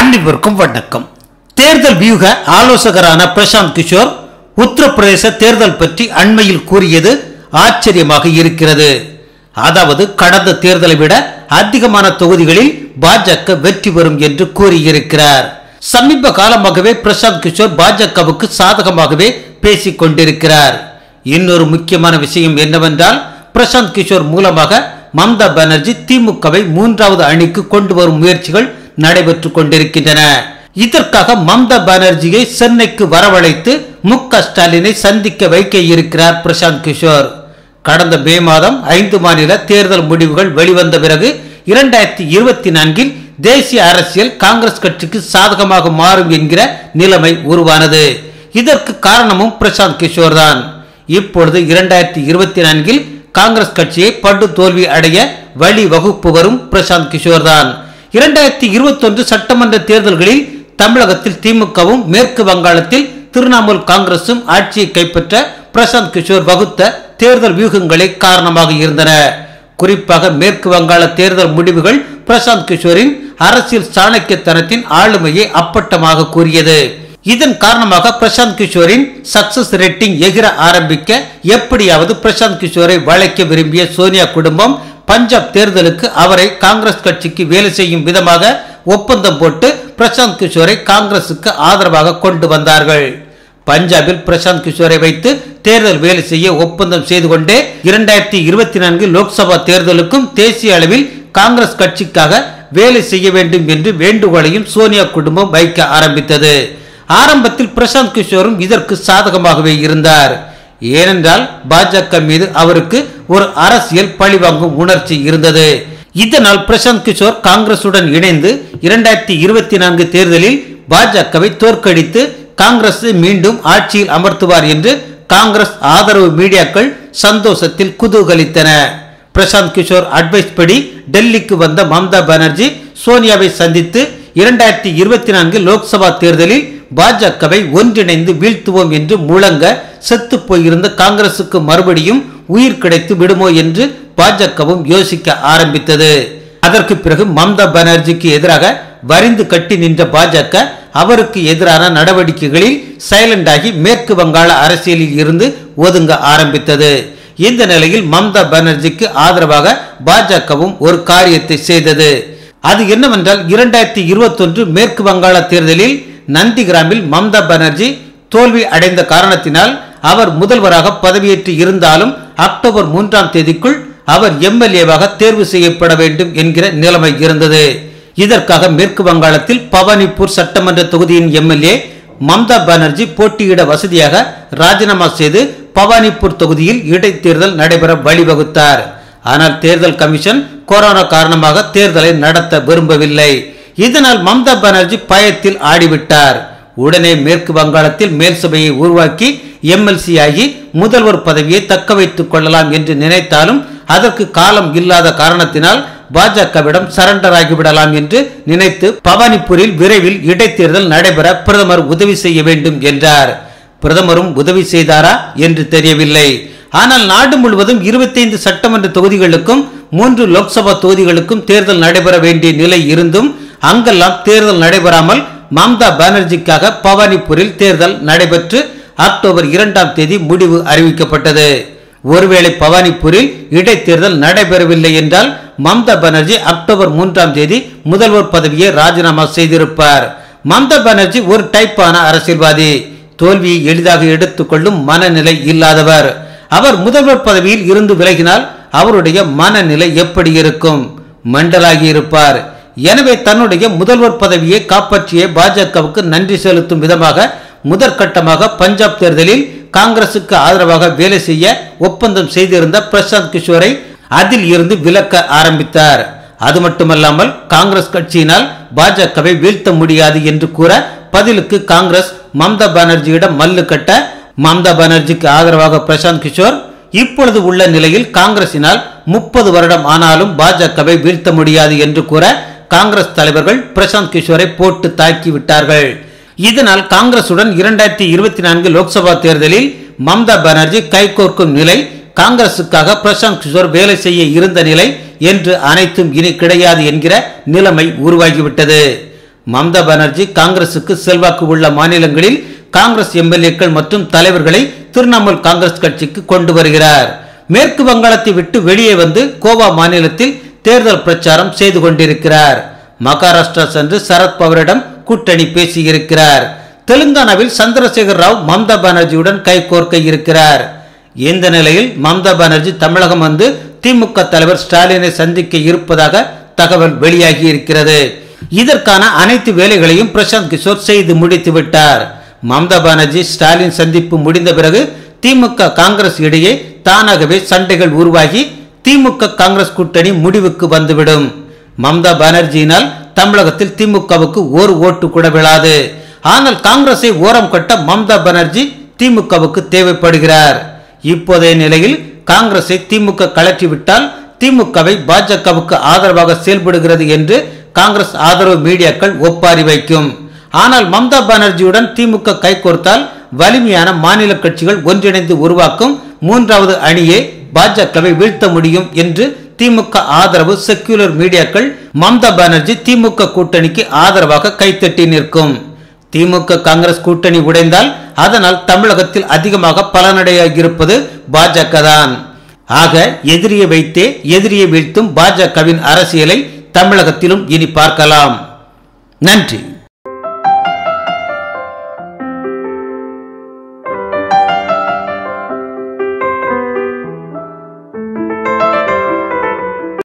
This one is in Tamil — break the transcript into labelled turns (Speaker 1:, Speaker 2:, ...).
Speaker 1: அனைவருக்கும் வணக்கம் தேர்தல் வியூக ஆலோசகரான பிரசாந்த் கிஷோர் உத்தரப்பிரதேச தேர்தல் பற்றி அண்மையில் கூறியது ஆச்சரியமாக இருக்கிறது அதாவது கடந்த தேர்தலை விட அதிகமான தொகுதிகளில் பாஜக வெற்றி பெறும் என்று கூறியிருக்கிறார் சமீப காலமாகவே பிரசாந்த் கிஷோர் பாஜகவுக்கு சாதகமாகவே பேசிக் கொண்டிருக்கிறார் இன்னொரு முக்கியமான விஷயம் என்னவென்றால் பிரசாந்த் கிஷோர் மூலமாக மம்தா பானர்ஜி திமுகவை மூன்றாவது அணிக்கு கொண்டு வரும் முயற்சிகள் நடைபெற்றுக் கொண்டிருக்கின்றன இதற்காக மம்தா பானர்ஜியை சென்னைக்கு வரவழைத்து மு க ஸ்டாலினை சந்திக்க வைக்க இருக்கிறார் பிரசாந்த் கிஷோர் கடந்த மே மாதம் ஐந்து மாநில தேர்தல் முடிவுகள் வெளிவந்த பிறகு இரண்டாயிரத்தி இருபத்தி நான்கில் தேசிய அரசியல் காங்கிரஸ் கட்சிக்கு சாதகமாக மாறும் என்கிற நிலைமை உருவானது இதற்கு காரணமும் பிரசாந்த் கிஷோர் தான் இப்பொழுது இரண்டாயிரத்தி இருபத்தி நான்கில் காங்கிரஸ் கட்சியை படு தோல்வி அடைய வழி வகுப்பு வரும் பிரசாந்த் கிஷோர் தான் இரண்டாயிரத்தி இருபத்தொன்று சட்டமன்ற தேர்தல்களில் தமிழகத்தில் திமுகவும் மேற்கு வங்காளத்தில் திரிணாமுல் காங்கிரசும் ஆட்சியை கைப்பற்ற பிரசாந்த் கிஷோர் வகுத்த தேர்தல் வியூகங்களே காரணமாக இருந்தன குறிப்பாக மேற்கு வங்காள தேர்தல் முடிவுகள் பிரசாந்த் கிஷோரின் அரசியல் சாணக்கியத்தனத்தின் ஆளுமையை அப்பட்டமாக கூறியது இதன் காரணமாக பிரசாந்த் கிஷோரின் சக்சஸ் ரேட்டிங் எகிர ஆரம்பிக்க எப்படியாவது பிரசாந்த் கிஷோரை வளைக்க விரும்பிய சோனியா குடும்பம் பஞ்சாப் தேர்தலுக்கு அவரை காங்கிரஸ் கட்சிக்கு வேலை செய்யும் விதமாக ஒப்பந்தம் போட்டு பிரசாந்த் கிஷோரை காங்கிரசுக்கு ஆதரவாக கொண்டு வந்தார்கள் பஞ்சாபில் பிரசாந்த் கிஷோரை வைத்து தேர்தல் வேலை செய்ய ஒப்பந்தம் செய்து கொண்டே இரண்டாயிரத்தி இருபத்தி நான்கு லோக்சபா தேர்தலுக்கும் தேசிய அளவில் காங்கிரஸ் கட்சிக்காக வேலை செய்ய வேண்டும் என்று வேண்டுகோளையும் சோனியா குடும்பம் வைக்க ஆரம்பித்தது ஆரம்பத்தில் பிரசாந்த் கிஷோரும் இதற்கு சாதகமாகவே இருந்தார் ஏனென்றால் பாஜக மீது அவருக்கு ஒரு அரசியல் பழிவாங்கும் உணர்ச்சி இருந்தது இதனால் பிரசாந்த் கிஷோர் காங்கிரசுடன் இணைந்து இரண்டாயிரத்தி இருபத்தி நான்கு தேர்தலில் பாஜகவை தோற்கடித்து காங்கிரஸ் மீண்டும் ஆட்சியில் அமர்த்துவார் என்று காங்கிரஸ் ஆதரவு மீடியாக்கள் சந்தோஷத்தில் குதூகலித்தன பிரசாந்த் கிஷோர் அட்வைஸ் படி டெல்லிக்கு வந்த மம்தா பானர்ஜி சோனியாவை சந்தித்து இரண்டாயிரத்தி இருபத்தி நான்கு லோக்சபா தேர்தலில் பாஜகவை ஒன்றிணைந்து வீழ்த்துவோம் என்று முழங்க செத்து போயிருந்த காங்கிரசுக்கு மறுபடியும் உயிர் கிடைத்து விடுமோ என்று பாஜகவும் யோசிக்க ஆரம்பித்தது அதற்கு பிறகு மம்தா பானர்ஜிக்கு எதிராக வரிந்து கட்டி நின்ற பாஜக அவருக்கு எதிரான நடவடிக்கைகளில் சைலண்ட் ஆகி மேற்கு வங்காள அரசியலில் இருந்து ஒதுங்க ஆரம்பித்தது இந்த நிலையில் மம்தா பானர்ஜிக்கு ஆதரவாக பாஜகவும் ஒரு காரியத்தை செய்தது அது என்னவென்றால் இரண்டாயிரத்தி இருபத்தொன்று மேற்கு வங்காள தேர்தலில் நந்திகிராமில் மம்தா பானர்ஜி தோல்வி அடைந்த காரணத்தினால் அவர் முதல்வராக பதவியேற்று இருந்தாலும் அக்டோபர் மூன்றாம் தேதிக்குள் அவர் எம்எல்ஏவாக தேர்வு செய்யப்பட வேண்டும் என்கிற நிலைமை இருந்தது இதற்காக மேற்கு வங்காளத்தில் பவானிப்பூர் சட்டமன்ற தொகுதியின் எம்எல்ஏ மம்தா பானர்ஜி போட்டியிட வசதியாக ராஜினாமா செய்து பவானிப்பூர் தொகுதியில் இடைத்தேர்தல் நடைபெற வழிவகுத்தார் ஆனால் தேர்தல் கமிஷன் கொரோனா காரணமாக தேர்தலை நடத்த விரும்பவில்லை இதனால் மம்தா பானர்ஜி பயத்தில் ஆடிவிட்டார் உடனே மேற்கு வங்காளத்தில் மேல் சபையை உருவாக்கி எம்எல்சி ஆகி முதல்வர் பதவியை தக்க வைத்துக் கொள்ளலாம் என்று நினைத்தாலும் அதற்கு காலம் இல்லாத காரணத்தினால் பாஜகவிடம் சரண்டர் ஆகிவிடலாம் என்று நினைத்து பவானிப்பூரில் விரைவில் இடைத்தேர்தல் நடைபெற பிரதமர் உதவி செய்ய வேண்டும் என்றார் பிரதமரும் உதவி செய்தாரா என்று தெரியவில்லை ஆனால் நாடு முழுவதும் இருபத்தைந்து சட்டமன்ற தொகுதிகளுக்கும் மூன்று லோக்சபா தொகுதிகளுக்கும் தேர்தல் நடைபெற வேண்டிய நிலை இருந்தும் அங்கெல்லாம் தேர்தல் நடைபெறாமல் மம்தா பானர்ஜிக்காக பவானிப்பூரில் தேர்தல் நடைபெற்று அக்டோபர் இரண்டாம் தேதி முடிவு அறிவிக்கப்பட்டது ஒருவேளை பவானிப்பூரில் இடைத்தேர்தல் நடைபெறவில்லை என்றால் மம்தா பானர்ஜி அக்டோபர் மூன்றாம் தேதி முதல்வர் பதவியை ராஜினாமா செய்திருப்பார் மம்தா பானர்ஜி ஒரு டைப்பான அரசியல்வாதி தோல்வியை எளிதாக எடுத்துக்கொள்ளும் மனநிலை இல்லாதவர் அவர் முதல்வர் பதவியில் இருந்து விலகினால் அவருடைய மனநிலை எப்படி இருக்கும் மண்டலாகி இருப்பார் எனவே தன்னுடைய முதல்வர் பதவியை காப்பாற்றிய பாஜகவுக்கு நன்றி செலுத்தும் விதமாக முதற்கட்டமாக பஞ்சாப் தேர்தலில் காங்கிரசுக்கு ஆதரவாக வேலை செய்ய ஒப்பந்தம் செய்திருந்த பிரசாந்த் கிஷோரை அதில் இருந்து விலக்க ஆரம்பித்தார் அது மட்டுமல்லாமல் காங்கிரஸ் கட்சியினால் பாஜகவை வீழ்த்த முடியாது என்று கூற பதிலுக்கு காங்கிரஸ் மம்தா பானர்ஜியிடம் மல்லு கட்ட மம்தா பானர்ஜிக்கு ஆதரவாக பிரசாந்த் கிஷோர் இப்பொழுது உள்ள நிலையில் காங்கிரசினால் முப்பது வருடம் ஆனாலும் பாஜகவை வீழ்த்த முடியாது என்று கூற காங்கிரஸ் தலைவர்கள் பிரசாந்த் கிஷோரை போட்டு தாக்கி விட்டார்கள் இதனால் காங்கிரசுடன் இரண்டாயிரத்தி இருபத்தி நான்கு லோக்சபா தேர்தலில் மம்தா பானர்ஜி கைகோர்க்கும் நிலை காங்கிரசுக்காக பிரசாந்த் கிஷோர் வேலை செய்ய இருந்த நிலை என்று அனைத்தும் இனி கிடையாது என்கிற நிலைமை உருவாகிவிட்டது மம்தா பானர்ஜி காங்கிரசுக்கு செல்வாக்கு உள்ள மாநிலங்களில் காங்கிரஸ் எம்எல்ஏக்கள் மற்றும் தலைவர்களை திரிணாமுல் காங்கிரஸ் கட்சிக்கு கொண்டு வருகிறார் மேற்கு வங்காளத்தை விட்டு வெளியே வந்து கோவா மாநிலத்தில் தேர்தல் பிரச்சாரம் செய்து கொண்டிருக்கிறார் மகாராஷ்டிரா சென்று சரத்பவரிடம் கூட்டணி பேசியிருக்கிறார் தெலுங்கானாவில் சந்திரசேகர் ராவ் மம்தா பானர்ஜியுடன் கைகோர்க்க இருக்கிறார் இந்த நிலையில் மம்தா பானர்ஜி தமிழகம் வந்து திமுக தலைவர் ஸ்டாலினை சந்திக்க இருப்பதாக தகவல் வெளியாகி இருக்கிறது இதற்கான அனைத்து வேலைகளையும் பிரசாந்த் கிஷோர் செய்து முடித்து விட்டார் மம்தா பானர்ஜி ஸ்டாலின் சந்திப்பு முடிந்த பிறகு திமுக காங்கிரஸ் இடையே தானாகவே சண்டைகள் உருவாகி திமுக காங்கிரஸ் கூட்டணி முடிவுக்கு வந்துவிடும் மம்தா பானர்ஜியினால் தமிழகத்தில் திமுகவுக்கு ஒரு ஓட்டு கூட விழாது ஆனால் காங்கிரஸை ஓரம் கட்ட மம்தா பானர்ஜி திமுகவுக்கு தேவைப்படுகிறார் இப்போதைய நிலையில் காங்கிரஸை திமுக கலற்றிவிட்டால் திமுகவை பாஜகவுக்கு ஆதரவாக செயல்படுகிறது என்று காங்கிரஸ் ஆதரவு மீடியாக்கள் ஒப்பாரி வைக்கும் ஆனால் மம்தா பானர்ஜியுடன் திமுக கைகோர்த்தால் வலிமையான மாநில கட்சிகள் ஒன்றிணைந்து உருவாக்கும் மூன்றாவது அணியை பாஜகவை வீழ்த்த முடியும் என்று திமுக ஆதரவு செக்யூலர் மீடியாக்கள் மம்தா பானர்ஜி திமுக கூட்டணிக்கு ஆதரவாக கைத்தட்டி நிற்கும் திமுக காங்கிரஸ் கூட்டணி உடைந்தால் அதனால் தமிழகத்தில் அதிகமாக பலனடைய இருப்பது பாஜக தான் ஆக எதிரியை வைத்தே எதிரியை வீழ்த்தும் பாஜகவின் அரசியலை தமிழகத்திலும் இனி பார்க்கலாம் நன்றி